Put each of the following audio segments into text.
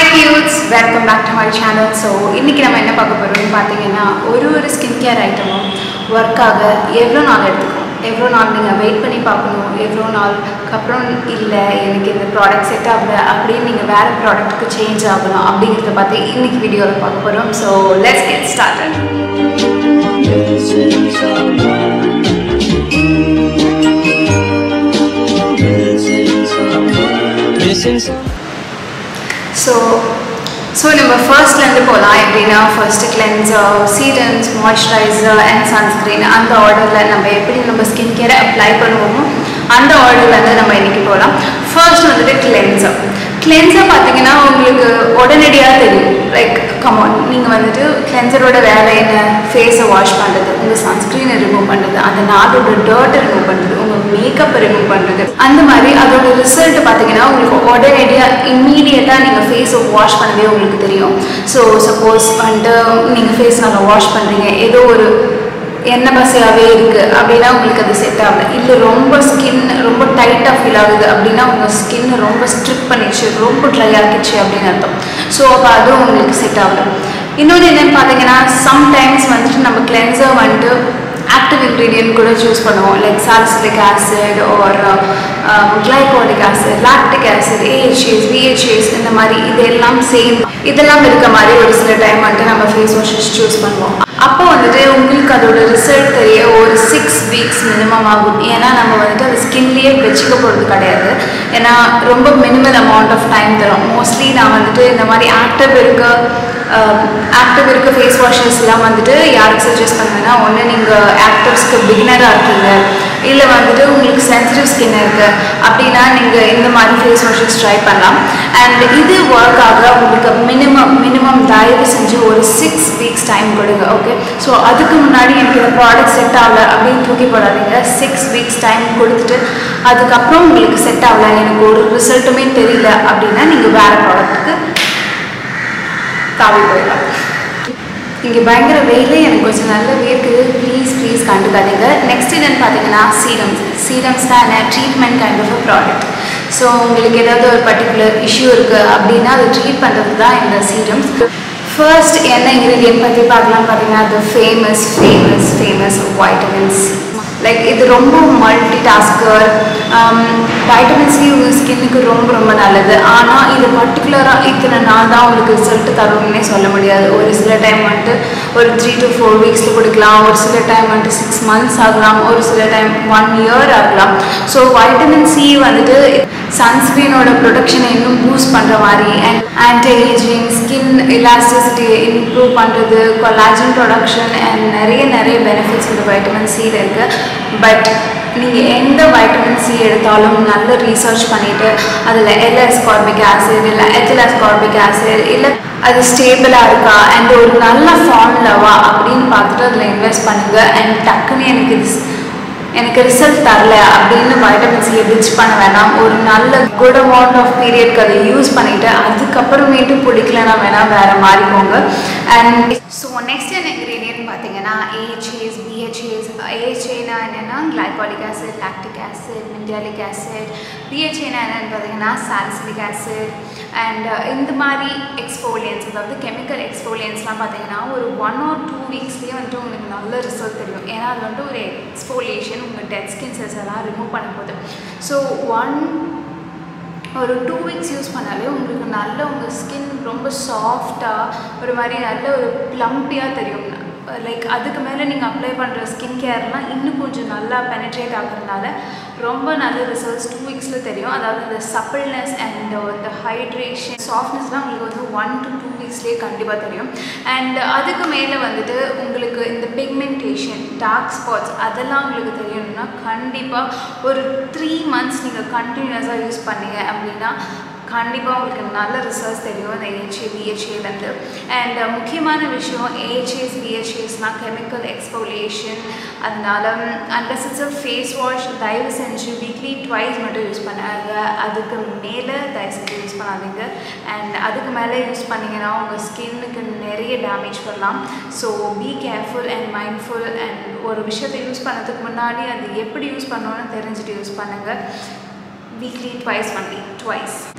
dudes welcome back to my channel so இன்றைக்கி நம்ம என்ன பார்க்க போகிறோம்னு பார்த்தீங்கன்னா ஒரு ஒரு ஸ்கின் கேர் ஐட்டமும் ஒர்க்காக எவ்வளோ நாள் எடுத்துக்கும் எவ்வளோ நாள் நீங்கள் வெயிட் பண்ணி பார்க்கணும் எவ்வளோ நாளுக்கு அப்புறம் இல்லை எனக்கு இந்த ப்ராடக்ட் செட் ஆகல அப்படின்னு நீங்கள் வேறு ப்ராடக்ட்டுக்கு சேஞ்ச் ஆகணும் அப்படிங்கிறத பார்த்து இன்றைக்கி வீடியோவில் பார்க்க போகிறோம் so let's get started Missing so so நம்ம ஃபர்ஸ்ட்லேருந்து போகலாம் எப்படின்னா first cleanser serums moisturiser and sunscreen அந்த ஆர்டரில் நம்ம எப்படி நம்ம ஸ்கின் கேரை அப்ளை பண்ணுவோமோ அந்த ஆர்டர்லேருந்து நம்ம இன்றைக்கி போகலாம் ஃபர்ஸ்ட் வந்துட்டு கிளென்சர் கிளென்சர் பார்த்தீங்கன்னா உங்களுக்கு உடனடியாக தெரியும் லைக் கமான் நீங்கள் வந்துட்டு கிளென்சரோட வேலை என்ன ஃபேஸை வாஷ் பண்ணுறது உங்கள் சன்ஸ்க்ரீனை ரிமூவ் பண்ணுறது அந்த நாளோட டர்ட்டை ரிமூவ் பண்ணுறது உங்கள் மேக்கப்பை ரிமூவ் பண்ணுறது அந்த மாதிரி அதோட ரிசல்ட் பார்த்தீங்கன்னா உங்களுக்கு உடனடியாக இம்மீடியட்டாக நீங்கள் ஃபேஸை வாஷ் பண்ணவே உங்களுக்கு தெரியும் ஸோ சப்போஸ் வந்துட்டு நீங்கள் ஃபேஸ் நல்லா வாஷ் பண்ணுறீங்க ஏதோ ஒரு எண்ணெய் பசையாகவே இருக்குது அப்படின்னா உங்களுக்கு அது செட் ஆகல இல்லை ரொம்ப ஸ்கின் ரொம்ப டைட்டாக ஃபீல் ஆகுது அப்படின்னா உங்கள் ஸ்கின் ரொம்ப ஸ்ட்ரிப் பண்ணிடுச்சு ரொம்ப ட்ரை ஆகிடுச்சு அப்படின்னு அர்த்தம் ஸோ அப்போ அதுவும் உங்களுக்கு செட் ஆகல இன்னொன்று என்னென்னு பார்த்தீங்கன்னா சம்டைம்ஸ் வந்துட்டு நம்ம கிளென்சர் வந்துட்டு ஆக்டிவ் இன்க்ரீடியன்ட் கூட சூஸ் பண்ணுவோம் லைக் சால்சிலிக் ஆசிட் ஒரு glycolic acid lactic acid AHAs BHAs இந்த மாதிரி இதெல்லாம் சேம் இதெல்லாம் இருக்க மாதிரி ஒரு சில டைம் வந்துட்டு நம்ம ஃபேஸ் வாஷஸ் சூஸ் பண்ணுவோம் அப்போ வந்துட்டு உங்களுக்கு அதோட ரிசல்ட் தெரிய ஒரு சிக்ஸ் வீக்ஸ் மினிமம் ஆகும் ஏன்னா நம்ம வந்துட்டு அது ஸ்கின்லேயே வச்சுக்க போகிறது கிடையாது ஏன்னா ரொம்ப மினிமல் அமௌண்ட் ஆஃப் டைம் தரும் மோஸ்ட்லி நான் வந்துட்டு இந்த மாதிரி ஆக்டிவ் இருக்க ஆக்டிவ் இருக்க ஃபேஸ் வாஷஸ்லாம் வந்துட்டு யாருக்கு சஜஸ்ட் பண்ணுவேன்னா ஒன்று நீங்கள் ஆக்டர்ஸ்க்கு பிகினராக இருக்கீங்க இல்லை வந்துட்டு உங்களுக்கு சென்சிட்டிவ் ஸ்கின் இருக்குது அப்படின்னா நீங்கள் இந்த மாதிரி ஃபேஸ் வாஷஸ் ட்ரை பண்ணலாம் அண்ட் இது ஒர்க் ஆக உங்களுக்கு மினிமம் மினிமம் தயவு செஞ்சு ஒரு சிக்ஸ் வீக்ஸ் டைம் கொடுங்க ஓகே ஸோ அதுக்கு முன்னாடி எனக்கு இந்த ப்ராடக்ட் செட் ஆகல அப்படின்னு தூக்கி போடாதீங்க சிக்ஸ் வீக்ஸ் டைம் கொடுத்துட்டு அதுக்கப்புறம் உங்களுக்கு செட் ஆகல எனக்கு ஒரு ரிசல்ட்டுமே தெரியல அப்படின்னா நீங்கள் வேறு ப்ராடக்ட்டுக்கு தாவி போயிடலாம் இங்கே பயங்கர வெயிலே எனக்கு கொஞ்சம் நல்ல வேர்க்குது ப்ளீஸ் ப்ளீஸ் கண்டுக்காதீங்க நெக்ஸ்ட் என்னென்னு பார்த்தீங்கன்னா சீரம்ஸ் சீரம்ஸ் தான் என்ன treatment kind of a product so உங்களுக்கு ஏதாவது ஒரு பர்டிகுலர் இஷ்யூ இருக்குது அப்படின்னா அதை ட்ரீட் பண்ணுறது தான் இந்த சீரம்ஸ் ஃபர்ஸ்ட் என்ன இன்க்ரீடியன்ட் பற்றி பார்க்கலாம் பார்த்தீங்கன்னா அது famous famous famous vitamin C like இது ரொம்ப மல்டி டாஸ்கர் வைட்டமின் சி உங்கள் ஸ்கின்னுக்கு ரொம்ப ரொம்ப நல்லது ஆனால் இது பர்டிகுலராக இத்தனை நாள் தான் உங்களுக்கு ரிசல்ட் தரும்னே சொல்ல முடியாது ஒரு சில டைம் வந்துட்டு ஒரு த்ரீ டு ஃபோர் வீக்ஸில் கொடுக்கலாம் ஒரு சில டைம் வந்துட்டு சிக்ஸ் மந்த்ஸ் ஆகலாம் ஒரு சில டைம் ஒன் இயர் ஆகலாம் ஸோ வைட்டமின் சி வந்துட்டு சன்ஸ்க்ரீனோட ப்ரொடக்ஷனை இன்னும் பூஸ்ட் பண்ணுற மாதிரி அண்ட் ஆன்டி ஏஜிங் ஸ்கின் எலாஸ்டிசிட்டியை இம்ப்ரூவ் பண்ணுறது கொலாஜன் ப்ரொடக்ஷன் அண்ட் நிறைய நிறைய பெனிஃபிட்ஸ் இந்த வைட்டமின் சியில் இருக்குது பட் நீங்கள் எந்த வைட்டமின் சி எடுத்தாலும் நல்ல ரீசர்ச் பண்ணிவிட்டு அதில் எல்எஸ் கார்பிக் ஆசிட் இல்லை எத்திலஸ் கார்பிக் ஆசிட் இல்லை அது ஸ்டேபிளாக இருக்கா அண்ட் ஒரு நல்ல ஃபார்முலாவா அப்படின்னு பார்த்துட்டு அதில் இன்வெஸ்ட் பண்ணுங்கள் அண்ட் டக்குன்னு எனக்கு இது எனக்கு ரிசல்ட் தரல அப்படின்னு வைட்டமின் சியை டிச் பண்ண வேணாம் ஒரு நல்ல குட் அமௌண்ட் ஆஃப் பீரியட்க்கு அதை யூஸ் பண்ணிவிட்டு அதுக்கப்புறமேட்டு பிடிக்கலனா வேணால் வேறு மாறிக்கோங்க அண்ட் ஸோ நெக்ஸ்ட் என்ன இன்க்ரீடியன்ட் பார்த்தீங்கன்னா ஏஹெச்ஏஸ் பிஹெச்ஏஸ் ஏஹெச்ஏனா என்னென்னா கிளைகாலிக் ஆசிட் லாக்டிக் ஆசிட் மின்டியாலிக் ஆசிட் பிஹெச்ஏனா என்னென்னு பார்த்தீங்கன்னா சாலிசிலிக் ஆசிட் அண்ட் இந்த மாதிரி எக்ஸ்போலியன்ஸ் அதாவது கெமிக்கல் எக்ஸ்போலியன்ஸ்லாம் பார்த்தீங்கன்னா ஒரு ஒன் ஆர் டூ வீக்ஸ்லேயே வந்துட்டு உங்களுக்கு நல்ல ரிசல்ட் தெரியும் ஏன்னா அது வந்துட்டு ஒரு எக்ஸ்போலியேஷன் உங்கள் டெட் ஸ்கின் செல்ஸ் எல்லாம் ரிமூவ் பண்ண போகுது ஸோ ஒன் ஒரு டூ வீக்ஸ் யூஸ் பண்ணாலே உங்களுக்கு நல்ல உங்கள் ஸ்கின் ரொம்ப சாஃப்டாக ஒரு மாதிரி நல்ல ஒரு ப்ளம்பியாக தெரியும் லைக் அதுக்கு மேலே நீங்கள் அப்ளை பண்ணுற ஸ்கின் கேர்லாம் இன்னும் கொஞ்சம் நல்லா பெனிட்ரேட் ஆகுறதுனால ரொம்ப நல்ல ரிசல்ட்ஸ் டூ வீக்ஸில் தெரியும் அதாவது இந்த சப்பிள்னஸ் அண்ட் இந்த ஹைட்ரேஷன் சாஃப்ட்னஸ்லாம் உங்களுக்கு வந்து ஒன் டு டூ வீக்ஸ்லேயே கண்டிப்பாக தெரியும் அண்ட் அதுக்கு மேலே வந்துட்டு உங்களுக்கு இந்த பிக்மெண்டேஷன் டார்க் ஸ்பாட்ஸ் அதெல்லாம் உங்களுக்கு தெரியணும்னா கண்டிப்பாக ஒரு த்ரீ மந்த்ஸ் நீங்கள் கண்டினியூஸாக யூஸ் பண்ணீங்க அப்படின்னா கண்டிப்பாக உங்களுக்கு நல்ல ரிசல்ட்ஸ் தெரியும் இந்த ஏஹெச்ஏ பிஹெச்ஏலேருந்து அண்ட் முக்கியமான விஷயம் ஏஹெச்ஏஸ் பிஹெச்ஏஸ்னால் கெமிக்கல் எக்ஸ்போலியேஷன் அதனால அண்டஸ் இட்ஸ் அ ஃபேஸ் வாஷ் தயவு செஞ்சு வீக்லி ட்வைஸ் மட்டும் யூஸ் பண்ணாங்க அதுக்கு மேலே தயவு செஞ்சு யூஸ் பண்ணாதீங்க அண்ட் அதுக்கு மேலே யூஸ் பண்ணிங்கன்னா உங்கள் ஸ்கின்னுக்கு நிறைய டேமேஜ் பண்ணலாம் so be careful and mindful and ஒரு விஷயத்தை யூஸ் பண்ணதுக்கு முன்னாடி அது எப்படி யூஸ் பண்ணணும்னு தெரிஞ்சுட்டு யூஸ் பண்ணுங்கள் weekly twice only twice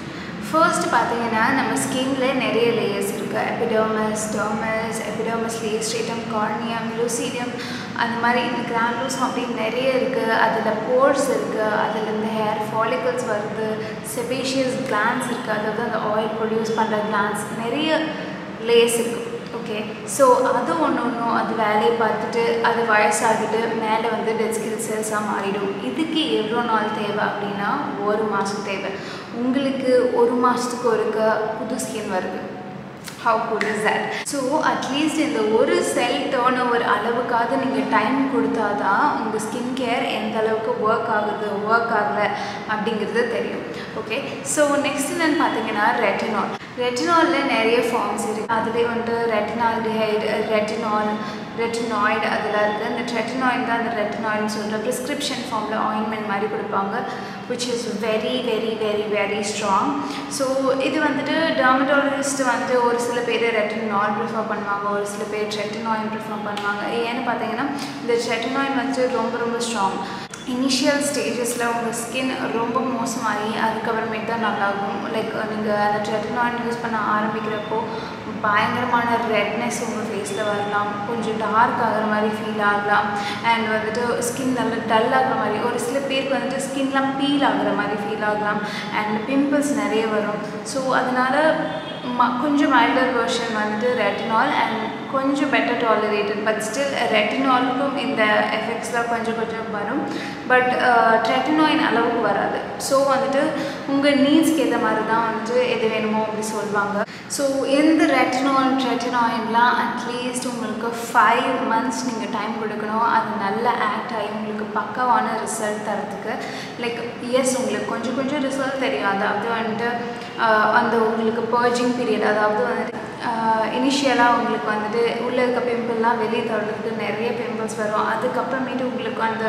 first பார்த்தீங்கன்னா நம்ம ஸ்கின்ல நிறைய லேயர்ஸ் இருக்குது எபிடோமஸ் டோமஸ் epidermis layer stratum corneum lucidum அந்த மாதிரி கிரானுலூஸ் அப்படின்னு நிறைய இருக்குது அதில் போர்ஸ் இருக்குது அதில் இந்த ஹேர் ஃபாலிகல்ஸ் வருது செபேஷியஸ் கிளான்ஸ் இருக்குது அதாவது அந்த ஆயில் ப்ரொடியூஸ் பண்ணுற கிளான்ஸ் நிறைய லேயர்ஸ் இருக்குது ஓகே ஸோ அது ஒன்று ஒன்றும் அது வேலையை பார்த்துட்டு அது வயசாகிட்டு மேலே வந்து டெட் ஸ்கில் செல்ஸாக மாறிடும் இதுக்கு எவ்வளோ நாள் தேவை அப்படின்னா ஒரு மாதம் தேவை உங்களுக்கு ஒரு மாதத்துக்கு ஒருக்க புது ஸ்கின் வருது how good is that so at least இந்த ஒரு செல் டேர்ன் ஓவர் அளவுக்காவது நீங்கள் டைம் கொடுத்தா தான் உங்கள் ஸ்கின் கேர் எந்த அளவுக்கு ஒர்க் ஆகுது ஒர்க் ஆகலை அப்படிங்கிறது தெரியும் ஓகே ஸோ நெக்ஸ்ட் என்னென்னு பார்த்தீங்கன்னா ரெட்டினால் ரெட்டினாலில் நிறைய ஃபார்ம்ஸ் இருக்குது அதுலேயே வந்துட்டு ரெட்டினால் டிஹைட் ரெட்டினால் ரெட்டினாய்டு அதெல்லாம் இருக்குது இந்த ரெட்டினாய்டு தான் அந்த ரெட்டினாய்டுன்னு சொல்கிற ப்ரிஸ்கிரிப்ஷன் ஃபார்மில் ஆயின்மெண்ட் மாதிரி கொடுப்பாங்க which is very very very very strong so இது வந்துட்டு டெர்மட்டாலஜிஸ்ட் வந்துட்டு ஒரு சில பேர் ரெட்டினால் ப்ரிஃபர் பண்ணுவாங்க ஒரு சில பேர் ரெட்டினாயின் ப்ரிஃபர் பண்ணுவாங்க ஏன்னு பார்த்தீங்கன்னா இந்த ரெட்டினாயின் வந்துட்டு ரொம்ப ரொம்ப ஸ்ட்ராங் இனிஷியல் ஸ்டேஜஸில் உங்கள் ஸ்கின் ரொம்ப மோசமாகி அதுக்கப்புறமேட்டு தான் நல்லாகும் லைக் நீங்கள் அந்த ரெட்டினாயின் யூஸ் பண்ண ஆரம்பிக்கிறப்போ பயங்கரமான ரெட்னஸ் உங்கள் ஃபேஸில் வரலாம் கொஞ்சம் டார்க் ஆகிற மாதிரி ஃபீல் ஆகலாம் அண்ட் வந்துட்டு ஸ்கின் நல்லா டல் ஆகிற மாதிரி ஒரு சில பேருக்கு வந்துட்டு ஸ்கின்லாம் பீல் ஆகுற மாதிரி ஃபீல் ஆகலாம் அண்ட் பிம்பிள்ஸ் நிறைய வரும் ஸோ அதனால் ம கொஞ்சம் மைல்டர் வெர்ஷன் வந்துட்டு ரெட்டினால் அண்ட் கொஞ்சம் பெட்டர் டாலரேட்டட் பட் ஸ்டில் ரெட்டினாலுக்கும் இந்த எஃபெக்ட்ஸ்லாம் கொஞ்சம் கொஞ்சம் வரும் பட் ரெட்டினாயின் அளவுக்கு வராது ஸோ வந்துட்டு உங்கள் நீட்ஸ்க்கு ஏற்ற மாதிரி தான் வந்துட்டு எது வேணுமோ அப்படி சொல்லுவாங்க ஸோ இந்த ரெட்டினால் ரெட்டினாயின்லாம் அட்லீஸ்ட் உங்களுக்கு ஃபைவ் மந்த்ஸ் நீங்கள் டைம் கொடுக்கணும் அது நல்ல ஆக்ட் ஆகி உங்களுக்கு பக்காவான ரிசல்ட் தரத்துக்கு லைக் எஸ் உங்களுக்கு கொஞ்சம் கொஞ்சம் ரிசல்ட் தெரியும் அதாவது வந்துட்டு அந்த உங்களுக்கு பர்ஜிங் பீரியட் அதாவது வந்துட்டு இனிஷியலாக உங்களுக்கு வந்துட்டு உள்ளே இருக்க பிம்பிள்லாம் வெளியே தள்ளுறதுக்கு நிறைய பிம்பிள்ஸ் வரும் அதுக்கப்புறமேட்டு உங்களுக்கு அந்த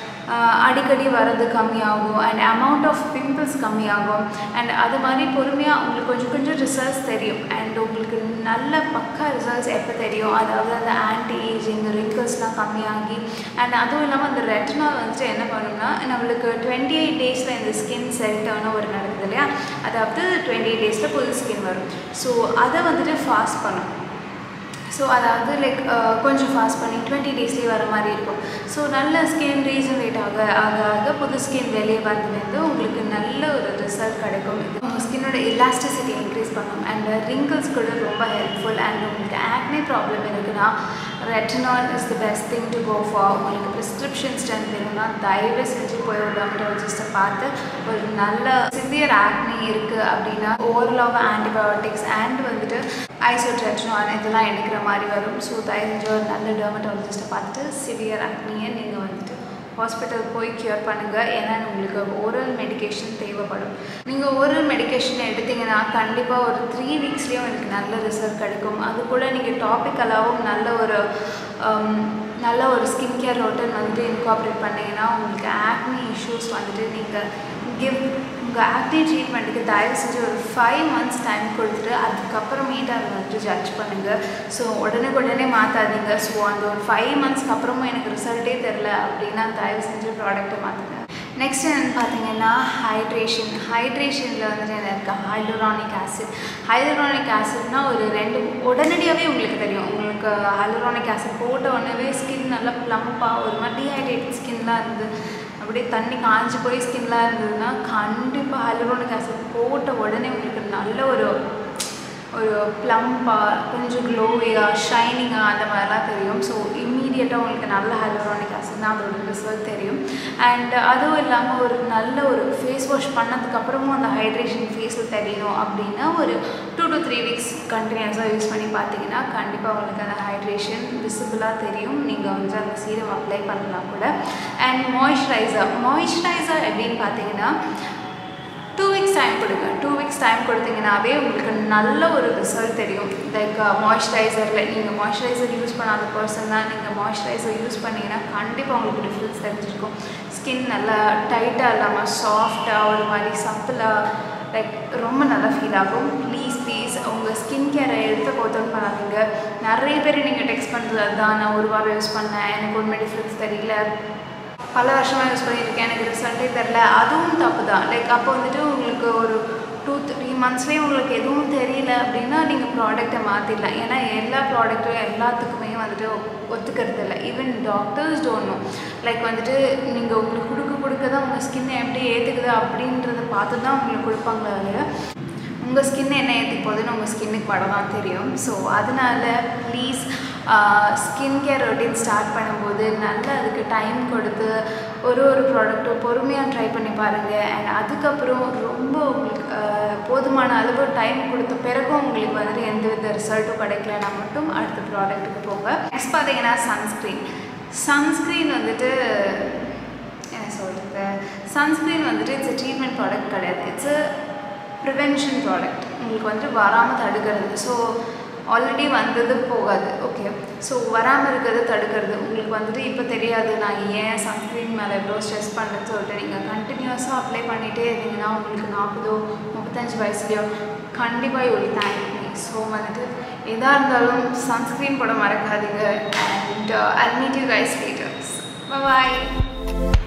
அடிக்கடி வர்றது கம்மியாகும் அண்ட் அமௌண்ட் ஆஃப் பிம்பிள்ஸ் கம்மியாகும் அண்ட் அது மாதிரி பொறுமையாக உங்களுக்கு கொஞ்சம் கொஞ்சம் ரிசல்ட்ஸ் தெரியும் அண்ட் உங்களுக்கு நல்ல பக்கா ரிசல்ட்ஸ் எப்போ தெரியும் அதாவது அந்த ஆன்டி ஏஜிங் ரிங்கிள்ஸ்லாம் கம்மியாகி அண்ட் அதுவும் இல்லாமல் அந்த ரெட்டினால் வந்துட்டு என்ன பண்ணுன்னா நம்மளுக்கு டுவெண்ட்டி எயிட் டேஸில் இந்த ஸ்கின் செல் டேர்ன் ஓவர் நடக்குது இல்லையா அதாவது டுவெண்ட்டி எயிட் டேஸில் புது ஸ்கின் வரும் ஸோ அதை வந்துட்டு ஃபாஸ்ட் பண்ணும் ஸோ அதாவது லைக் கொஞ்சம் ஃபாஸ்ட் பண்ணி டுவெண்ட்டி டேஸ்லேயே வர மாதிரி இருக்கும் ஸோ நல்ல ஸ்கின் ரீஜனரேட் ஆக ஆக ஆக புது ஸ்கின் வெளியே வந்து உங்களுக்கு நல்ல ஒரு ரிசல்ட் கிடைக்கும் இது உங்கள் ஸ்கின்னோட எலாஸ்டிசிட்டி இன்க்ரீஸ் பண்ணும் அண்ட் ரிங்கிள்ஸ் கூட ரொம்ப ஹெல்ப்ஃபுல் அண்ட் உங்களுக்கு ஆக்னே ப்ராப்ளம் இருக்குன்னா retinol is the best thing to go for உங்களுக்கு ப்ரிஸ்கிரிப்ஷன் ஸ்ட்ரென்த் வேணும்னா தயவு செஞ்சு போய் ஒரு டெர்மட்டாலஜிஸ்ட்டை பார்த்து ஒரு நல்ல சிவியர் ஆக்னி இருக்குது அப்படின்னா ஓவரலாக ஆன்டிபயோட்டிக்ஸ் அண்ட் வந்துட்டு ஐசோட்ரெட்ரான் இதெல்லாம் எடுக்கிற மாதிரி வரும் ஸோ தயவு செஞ்சு ஒரு நல்ல டெர்மட்டாலஜிஸ்ட்டை பார்த்துட்டு சிவியர் ஆக்னியை நீங்கள் வந்துட்டு ஹாஸ்பிட்டல் போய் க்யூர் பண்ணுங்கள் ஏன்னா உங்களுக்கு ஓரல் மெடிகேஷன் தேவைப்படும் நீங்கள் ஓரல் மெடிகேஷன் எடுத்தீங்கன்னா கண்டிப்பாக ஒரு த்ரீ வீக்ஸ்லேயே உங்களுக்கு நல்ல ரிசல்ட் கிடைக்கும் அது கூட நீங்கள் டாப்பிக்கலாகவும் நல்ல ஒரு நல்ல ஒரு ஸ்கின் கேர் ரொட்டன் வந்துட்டு இன்காப்ரேட் பண்ணிங்கன்னா உங்களுக்கு ஆக்னி இஷ்யூஸ் வந்துட்டு நீங்கள் கிவ் உங்கள் ஆக்னி ட்ரீட்மெண்ட்டுக்கு தயவு செஞ்சு ஒரு ஃபைவ் மந்த்ஸ் டைம் கொடுத்துட்டு அதுக்கப்புறமேட்டு அதை வந்துட்டு ஜட்ஜ் பண்ணுங்கள் ஸோ உடனே உடனே மாற்றாதீங்க ஸோ அந்த ஒரு ஃபைவ் மந்த்ஸ்க்கு அப்புறமும் எனக்கு ரிசல்ட்டே தெரில அப்படின்னா தயவு செஞ்சு ப்ராடக்ட்டை மாற்றுங்க நெக்ஸ்ட் என்னென்னு பார்த்தீங்கன்னா ஹைட்ரேஷன் ஹைட்ரேஷனில் வந்துட்டு என்ன இருக்குது ஹைலூரானிக் ஆசிட் ஹைலூரானிக் ஆசிட்னா ஒரு ரெண்டு உடனடியாகவே உங்களுக்கு தெரியும் உங்களுக்கு ஹைலூரானிக் ஆசிட் போட்ட உடனே ஸ்கின் நல்லா ப்ளம்பாக ஒரு மாதிரி டீஹைட்ரேட்டட் ஸ்கின்லாம் இருந்து அப்படியே தண்ணி காஞ்சி போய் ஸ்கின்லாம் இருந்ததுன்னா கண்டிப்பாக ஹைலூரானிக் ஆசிட் போட்ட உடனே உங்களுக்கு நல்ல ஒரு ஒரு ப்ளம்பாக கொஞ்சம் க்ளோவியாக ஷைனிங்காக அந்த மாதிரிலாம் தெரியும் ஸோ இம்மீடியட்டாக உங்களுக்கு நல்ல ஹைலூரானிக் ஆசிட்னா அதோட ரிசல்ட் தெரியும் அண்ட் அதுவும் இல்லாமல் ஒரு நல்ல ஒரு ஃபேஸ் வாஷ் பண்ணதுக்கப்புறமும் அந்த ஹைட்ரேஷன் ஃபேஸில் தெரியணும் அப்படின்னா ஒரு டூ டு த்ரீ வீக்ஸ் கண்டினியூஸாக யூஸ் பண்ணி பார்த்தீங்கன்னா கண்டிப்பாக உங்களுக்கு அந்த ஹைட்ரேஷன் விசிபிளாக தெரியும் நீங்கள் வந்து அந்த சீரம் அப்ளை பண்ணலாம் கூட அண்ட் மாய்ஸ்சரைசர் மாய்ஸ்சரைசர் எப்படின்னு பார்த்தீங்கன்னா டூ வீக்ஸ் டைம் கொடுங்க டூ வீக்ஸ் டைம் கொடுத்தீங்கன்னாவே உங்களுக்கு நல்ல ஒரு ரிசல்ட் தெரியும் லைக் மாய்ஸ்சரைசரில் நீங்கள் மாய்ஸ்சரைசர் யூஸ் பண்ணாத பர்சன் தான் நீங்கள் மாய்ஸ்சரைசர் யூஸ் பண்ணிங்கன்னா கண்டிப்பாக உங்களுக்கு டிஃப்ரென்ஸ் தெரிஞ்சிருக்கும் ஸ்கின் நல்லா டைட்டாக இல்லாமல் சாஃப்டாக ஒரு மாதிரி சப்பிளாக லைக் ரொம்ப நல்லா ஃபீல் ஆகும் ப்ளீஸ் ப்ளீஸ் உங்கள் ஸ்கின் கேரை எடுத்து கோத்தன் பண்ணாதீங்க நிறைய பேர் நீங்கள் டெக்ஸ்ட் பண்ணுறது அதுதான் நான் ஒரு வாரம் யூஸ் பண்ணேன் எனக்கு ஒன்றுமே டிஃப்ரென்ஸ் தெரியல பல வருஷமாக யூஸ் பண்ணியிருக்கேன் எனக்கு ரிசல்ட்டே தெரில அதுவும் தப்பு தான் லைக் அப்போ வந்துட்டு உங்களுக்கு ஒரு டூ த்ரீ மந்த்ஸ்லேயே உங்களுக்கு எதுவும் தெரியல அப்படின்னா நீங்கள் ப்ராடக்ட்டை மாற்றிடலாம் ஏன்னா எல்லா ப்ராடக்ட்டும் எல்லாத்துக்குமே வந்துட்டு ஒத்துக்கிறது இல்லை ஈவன் டாக்டர்ஸ் டோன்னும் லைக் வந்துட்டு நீங்கள் உங்களுக்கு கொடுக்க கொடுக்க தான் உங்கள் ஸ்கின் எப்படி ஏற்றுக்குது அப்படின்றத பார்த்து தான் உங்களுக்கு கொடுப்பாங்களே இல்லையா உங்கள் ஸ்கின் என்ன ஏற்றி போகுதுன்னு உங்கள் ஸ்கின்னுக்கு மட்டும் தான் தெரியும் ஸோ அதனால please skin care routine start பண்ணும்போது நல்லா அதுக்கு டைம் கொடுத்து ஒரு ஒரு ப்ராடக்ட்டும் பொறுமையாக ட்ரை பண்ணி பாருங்கள் அண்ட் அதுக்கப்புறம் ரொம்ப உங்களுக்கு ஆஹ், போதுமான அளவு டைம் கொடுத்த பிறகும் உங்களுக்கு வந்துட்டு எந்த வித ரிசல்ட்டும் கிடைக்கலனா மட்டும் அடுத்த ப்ராடக்ட்டுக்கு போங்க நெக்ஸ்ட் பார்த்தீங்கன்னா சன்ஸ்க்ரீன் சன்ஸ்க்ரீன் வந்துட்டு என்ன சொல்கிறது சன்ஸ்க்ரீன் வந்துட்டு இட்ஸ் ட்ரீட்மெண்ட் ப்ராடக்ட் கிடையாது இட்ஸ் ப்ரிவென்ஷன் ப்ராடக்ட் உங்களுக்கு வந்து வராமல் தடுக்கிறது ஸோ ஆல்ரெடி வந்தது போகாது ஓகே ஸோ வராமல் இருக்கிறது தடுக்கிறது உங்களுக்கு வந்துட்டு இப்போ தெரியாது நான் ஏன் சன்ஸ்க்ரீன் மேலே எவ்வளோ ஸ்ட்ரெஸ் பண்ணுறேன்னு சொல்லிட்டு நீங்கள் கண்டினியூஸாக அப்ளை பண்ணிகிட்டே இருந்தீங்கன்னா உங்களுக்கு நாற்பதோ முப்பத்தஞ்சு வயசுலையோ கண்டிப்பாக you will thank me so வந்துட்டு எதாக இருந்தாலும் சன்ஸ்க்ரீன் போட மறக்காதீங்க and I meet you guys later bye